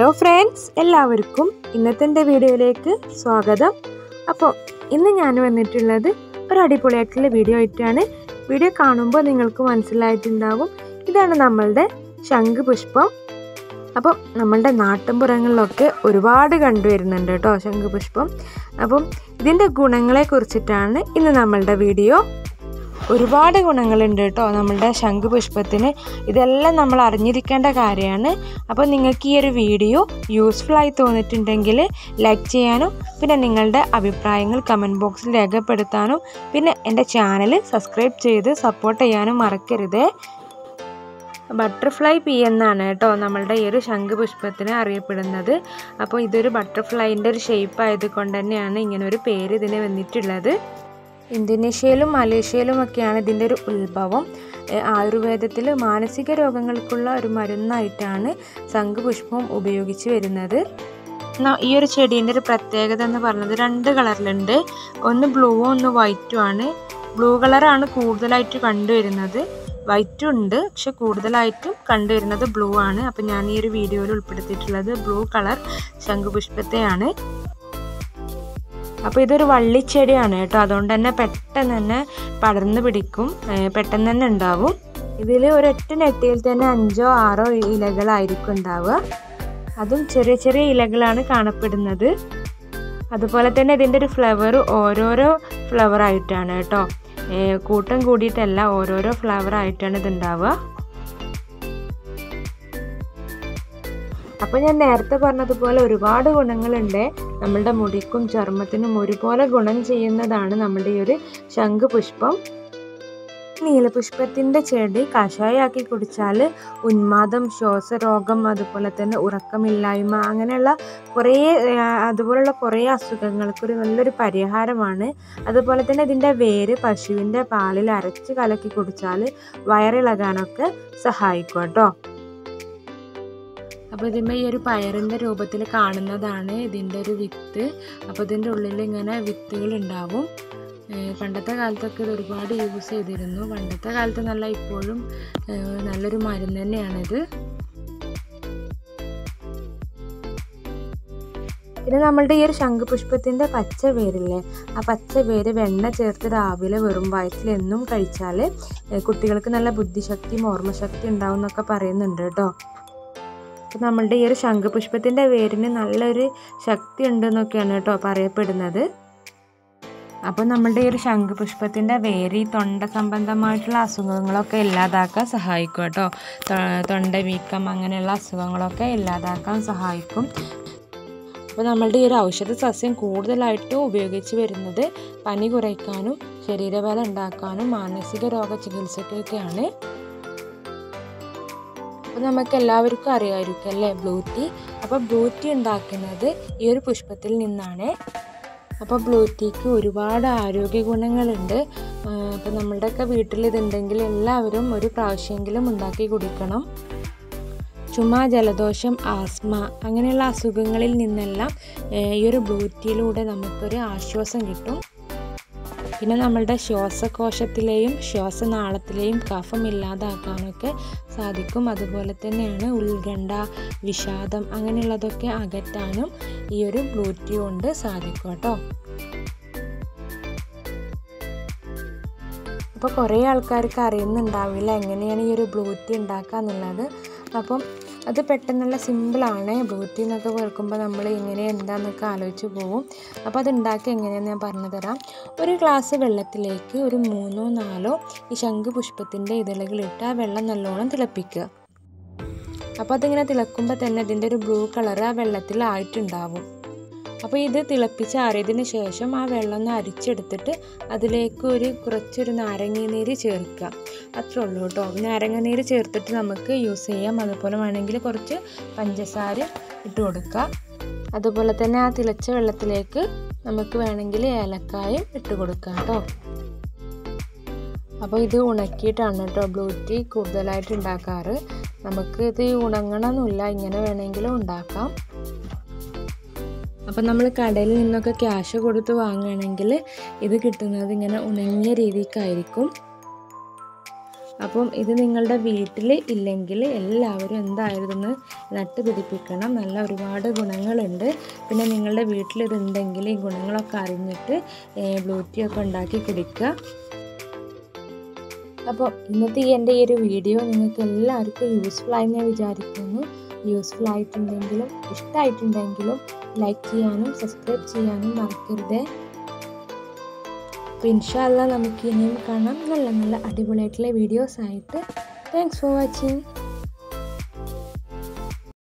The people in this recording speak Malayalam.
ഹലോ ഫ്രണ്ട്സ് എല്ലാവർക്കും ഇന്നത്തെ എൻ്റെ വീഡിയോയിലേക്ക് സ്വാഗതം അപ്പോൾ ഇന്ന് ഞാൻ വന്നിട്ടുള്ളത് ഒരു അടിപൊളിയായിട്ടുള്ള വീഡിയോ ആയിട്ടാണ് വീഡിയോ കാണുമ്പോൾ നിങ്ങൾക്ക് മനസ്സിലായിട്ടുണ്ടാവും ഇതാണ് നമ്മളുടെ ശംഖുപുഷ്പം അപ്പം നമ്മളുടെ നാട്ടിൻപുറങ്ങളിലൊക്കെ ഒരുപാട് കണ്ടുവരുന്നുണ്ട് കേട്ടോ ശംഖുപുഷ്പം അപ്പം ഇതിൻ്റെ ഗുണങ്ങളെ കുറിച്ചിട്ടാണ് ഇന്ന് നമ്മളുടെ വീഡിയോ ഒരുപാട് ഗുണങ്ങളുണ്ട് കേട്ടോ നമ്മളുടെ ശംഖുപുഷ്പത്തിന് ഇതെല്ലാം നമ്മൾ അറിഞ്ഞിരിക്കേണ്ട കാര്യമാണ് അപ്പോൾ നിങ്ങൾക്ക് ഈ ഒരു വീഡിയോ യൂസ്ഫുൾ ആയി തോന്നിയിട്ടുണ്ടെങ്കിൽ ലൈക്ക് ചെയ്യാനും പിന്നെ നിങ്ങളുടെ അഭിപ്രായങ്ങൾ കമൻറ്റ് ബോക്സിൽ രേഖപ്പെടുത്താനും പിന്നെ എൻ്റെ ചാനൽ സബ്സ്ക്രൈബ് ചെയ്ത് സപ്പോർട്ട് ചെയ്യാനും മറക്കരുത് ബട്ടർഫ്ലൈ പി എന്നാണ് കേട്ടോ നമ്മളുടെ ഈ ഒരു ശംഖുപുഷ്പത്തിന് അറിയപ്പെടുന്നത് അപ്പോൾ ഇതൊരു ബട്ടർഫ്ലൈൻ്റെ ഒരു ഷേപ്പ് ആയതുകൊണ്ട് തന്നെയാണ് ഇങ്ങനെ ഒരു പേര് ഇതിന് വന്നിട്ടുള്ളത് ഇന്തോനേഷ്യയിലും മലേഷ്യയിലും ഒക്കെയാണ് ഇതിൻ്റെ ഒരു ഉത്ഭവം ഏഹ് ആയുർവേദത്തിൽ മാനസിക രോഗങ്ങൾക്കുള്ള ഒരു മരുന്നായിട്ടാണ് ശംഖുപുഷ്പം ഉപയോഗിച്ച് വരുന്നത് എന്നാ ഈ ഒരു ചെടീൻ്റെ ഒരു പ്രത്യേകത എന്ന് പറയുന്നത് രണ്ട് കളറിലുണ്ട് ഒന്ന് ബ്ലൂവും ഒന്ന് വൈറ്റും ആണ് ബ്ലൂ കളറാണ് കൂടുതലായിട്ട് കണ്ടുവരുന്നത് വൈറ്റും ഉണ്ട് പക്ഷെ കൂടുതലായിട്ടും കണ്ടുവരുന്നത് ബ്ലൂ ആണ് അപ്പം ഞാൻ ഈ ഒരു വീഡിയോയിൽ ഉൾപ്പെടുത്തിയിട്ടുള്ളത് ബ്ലൂ കളർ ശംഖുപുഷ്പത്തെയാണ് അപ്പോൾ ഇതൊരു വള്ളിച്ചെടിയാണ് കേട്ടോ അതുകൊണ്ട് തന്നെ പെട്ടെന്ന് തന്നെ പടർന്ന് പിടിക്കും ഏർ പെട്ടെന്ന് തന്നെ ഉണ്ടാവും ഇതിൽ ഒരൊറ്റ നെട്ടിയിൽ തന്നെ അഞ്ചോ ആറോ ഇലകളായിരിക്കും ഉണ്ടാവുക അതും ചെറിയ ചെറിയ ഇലകളാണ് കാണപ്പെടുന്നത് അതുപോലെ തന്നെ ഇതിൻ്റെ ഒരു ഫ്ലവർ ഓരോരോ ഫ്ലവർ ആയിട്ടാണ് കേട്ടോ ഏർ കൂട്ടം കൂടിയിട്ടല്ല ഓരോരോ ഫ്ലവർ ആയിട്ടാണ് ഇത് ഉണ്ടാവുക അപ്പോൾ ഞാൻ നേരത്തെ പറഞ്ഞതുപോലെ ഒരുപാട് ഗുണങ്ങളുണ്ട് നമ്മളുടെ മുടിക്കും ചർമ്മത്തിനും ഒരുപോലെ ഗുണം ചെയ്യുന്നതാണ് നമ്മുടെ ഈ ഒരു ശംഖുപുഷ്പം നീലപുഷ്പത്തിൻ്റെ ചെടി കഷായാക്കി കുടിച്ചാൽ ഉന്മാദം ശ്വാസരോഗം അതുപോലെ തന്നെ ഉറക്കമില്ലായ്മ അങ്ങനെയുള്ള കുറേ ആ, അതുപോലുള്ള കുറേ അസുഖങ്ങൾക്കൊരു നല്ലൊരു പരിഹാരമാണ് അതുപോലെ തന്നെ ഇതിൻ്റെ വേര് പശുവിൻ്റെ പാലിൽ അരച്ച് കലക്കി കുടിച്ചാൽ വയറിളകാനൊക്കെ സഹായിക്കും കേട്ടോ അപ്പോൾ ഇതിന്മേൽ ഈ ഒരു പയറിൻ്റെ രൂപത്തിൽ കാണുന്നതാണ് ഇതിൻ്റെ ഒരു വിത്ത് അപ്പോൾ ഇതിൻ്റെ ഉള്ളിൽ ഇങ്ങനെ വിത്തുകൾ ഉണ്ടാവും ഏഹ് പണ്ടത്തെ കാലത്തൊക്കെ ഇത് ഒരുപാട് യൂസ് ചെയ്തിരുന്നു പണ്ടത്തെ കാലത്ത് നല്ല ഇപ്പോഴും ഏഹ് നല്ലൊരു മരുന്ന് തന്നെയാണിത് പിന്നെ നമ്മളുടെ ഈ ഒരു ശംഖുപുഷ്പത്തിൻ്റെ പച്ച വേരില്ലേ ആ പച്ച വേര് വെണ്ണ ചേർത്ത് രാവിലെ വെറും വയറ്റിൽ എന്നും കഴിച്ചാൽ ഏഹ് കുട്ടികൾക്ക് നല്ല ബുദ്ധിശക്തിയും ഓർമ്മശക്തി ഉണ്ടാവും എന്നൊക്കെ പറയുന്നുണ്ട് കേട്ടോ അപ്പോൾ നമ്മളുടെ ഈ ഒരു ശംഖുപുഷ്പത്തിൻ്റെ വേരിന് നല്ലൊരു ശക്തി ഉണ്ടെന്നൊക്കെയാണ് കേട്ടോ പറയപ്പെടുന്നത് അപ്പോൾ നമ്മളുടെ ഈ ഒരു ശംഖുപുഷ്പത്തിൻ്റെ വേര് ഈ തൊണ്ട സംബന്ധമായിട്ടുള്ള അസുഖങ്ങളൊക്കെ ഇല്ലാതാക്കാൻ സഹായിക്കും കേട്ടോ തൊ- തൊണ്ട വീക്കം അങ്ങനെയുള്ള അസുഖങ്ങളൊക്കെ ഇല്ലാതാക്കാൻ സഹായിക്കും അപ്പോൾ നമ്മളുടെ ഈ ഒരു ഔഷധ സസ്യം കൂടുതലായിട്ടും ഉപയോഗിച്ച് വരുന്നത് പനി കുറയ്ക്കാനും ശരീരബലം ഉണ്ടാക്കാനും മാനസിക രോഗ ചികിത്സയ്ക്കൊക്കെയാണ് അപ്പോൾ നമുക്ക് എല്ലാവർക്കും അറിയാമായിരിക്കും അല്ലേ ബ്ലൂ ടീ അപ്പോൾ ബ്ലൂ ടീ ഉണ്ടാക്കുന്നത് ഈ ഒരു പുഷ്പത്തിൽ നിന്നാണ് അപ്പോൾ ബ്ലൂ ടീക്ക് ഒരുപാട് ആരോഗ്യ ഗുണങ്ങളുണ്ട് അപ്പോൾ നമ്മളുടെയൊക്കെ വീട്ടിൽ ഇതുണ്ടെങ്കിൽ എല്ലാവരും ഒരു പ്രാവശ്യമെങ്കിലും ഉണ്ടാക്കി കുടിക്കണം ചുമ ജലദോഷം ആസ്മ അങ്ങനെയുള്ള അസുഖങ്ങളിൽ നിന്നെല്ലാം ഏഹ്, ഈ ഒരു ബ്ലൂ ടീയിലൂടെ നമുക്കൊരു ആശ്വാസം കിട്ടും പിന്നെ നമ്മളുടെ ശ്വാസകോശത്തിലെയും ശ്വാസനാളത്തിലെയും കഫം ഇല്ലാതാക്കാനൊക്കെ സാധിക്കും അതുപോലെ തന്നെയാണ് ഉത്കണ്ഠ വിഷാദം അങ്ങനെയുള്ളതൊക്കെ അകറ്റാനും ഈ ഒരു ബ്ലൂ ടീ കൊണ്ട് സാധിക്കും കേട്ടോ അപ്പോൾ കുറേ ആൾക്കാർക്ക് അറിയുന്നുണ്ടാവില്ല എങ്ങനെയാണ് ഈ ഒരു ബ്ലൂ ടീ ഉണ്ടാക്കുക എന്നുള്ളത് അപ്പം അത് പെട്ടെന്നുള്ള സിമ്പിളാണ് ബ്ലൂ ടീ എന്നൊക്കെ കേൾക്കുമ്പോൾ നമ്മൾ ഇങ്ങനെ എന്താണെന്നൊക്കെ ആലോചിച്ച് പോകും അപ്പോൾ അത് ഉണ്ടാക്കി എങ്ങനെയാണെന്ന് ഞാൻ പറഞ്ഞു തരാം ഒരു ഗ്ലാസ് വെള്ളത്തിലേക്ക് ഒരു മൂന്നോ നാലോ ഈ ശംഖുപുഷ്പത്തിൻ്റെ ഇതളുകളിട്ട് ആ വെള്ളം നല്ലോണം തിളപ്പിക്കുക അപ്പോൾ അതിങ്ങനെ തിളക്കുമ്പോൾ തന്നെ അതിൻ്റെ ഒരു ബ്ലൂ കളർ ആ വെള്ളത്തിൽ ആയിട്ടുണ്ടാവും അപ്പോൾ ഇത് തിളപ്പിച്ചാറിയതിന് ശേഷം ആ വെള്ളം ഒന്ന് അരിച്ചെടുത്തിട്ട് അതിലേക്ക് ഒരു കുറച്ചൊരു നാരങ്ങ ചേർക്കുക അത്രേ ഉള്ളൂ കേട്ടോ നാരങ്ങ ചേർത്തിട്ട് നമുക്ക് യൂസ് ചെയ്യാം അതുപോലെ വേണമെങ്കിൽ കുറച്ച് പഞ്ചസാര ഇട്ട് കൊടുക്കുക അതുപോലെ തന്നെ ആ തിളച്ച വെള്ളത്തിലേക്ക് നമുക്ക് വേണമെങ്കിൽ ഏലക്കായും ഇട്ട് കൊടുക്കാം കേട്ടോ അപ്പോൾ ഇത് ഉണക്കിയിട്ടാണ് കേട്ടോ ബ്ലൂ ടീ കൂടുതലായിട്ട് ഉണ്ടാക്കാറ് നമുക്ക് ഇത് ഉണങ്ങണമെന്നില്ല ഇങ്ങനെ വേണമെങ്കിലും ഉണ്ടാക്കാം അപ്പം നമ്മൾ കടയിൽ നിന്നൊക്കെ ക്യാഷ് കൊടുത്ത് വാങ്ങുകയാണെങ്കിൽ ഇത് കിട്ടുന്നത് ഇങ്ങനെ ഉണങ്ങിയ രീതിക്കായിരിക്കും അപ്പം ഇത് നിങ്ങളുടെ വീട്ടിൽ ഇല്ലെങ്കിൽ എല്ലാവരും എന്തായാലും ഇതൊന്ന് നട്ടുപിടിപ്പിക്കണം നല്ല ഒരുപാട് ഗുണങ്ങളുണ്ട് പിന്നെ നിങ്ങളുടെ വീട്ടിൽ ഇതുണ്ടെങ്കിൽ ഈ ഗുണങ്ങളൊക്കെ അറിഞ്ഞിട്ട് ബ്ലൂ ടീ ഒക്കെ ഉണ്ടാക്കി കുടിക്കുക അപ്പോൾ ഇന്നത്തെ ഈ എൻ്റെ ഈ ഒരു വീഡിയോ നിങ്ങൾക്ക് എല്ലാവർക്കും യൂസ്ഫുൾ ആയി ഞാൻ വിചാരിക്കുന്നു യൂസ്ഫുൾ ആയിട്ടുണ്ടെങ്കിലും ഇഷ്ടമായിട്ടുണ്ടെങ്കിലും ലൈക്ക് ചെയ്യാനും സബ്സ്ക്രൈബ് ചെയ്യാനും മറക്കരുത് അപ്പോൾ ഇൻഷാല്ല നമുക്ക് ഇനിയും കാണാം നല്ല നല്ല അടിപൊളിയായിട്ടുള്ള വീഡിയോസ് ആയിട്ട് താങ്ക്സ് ഫോർ വാച്ചിങ്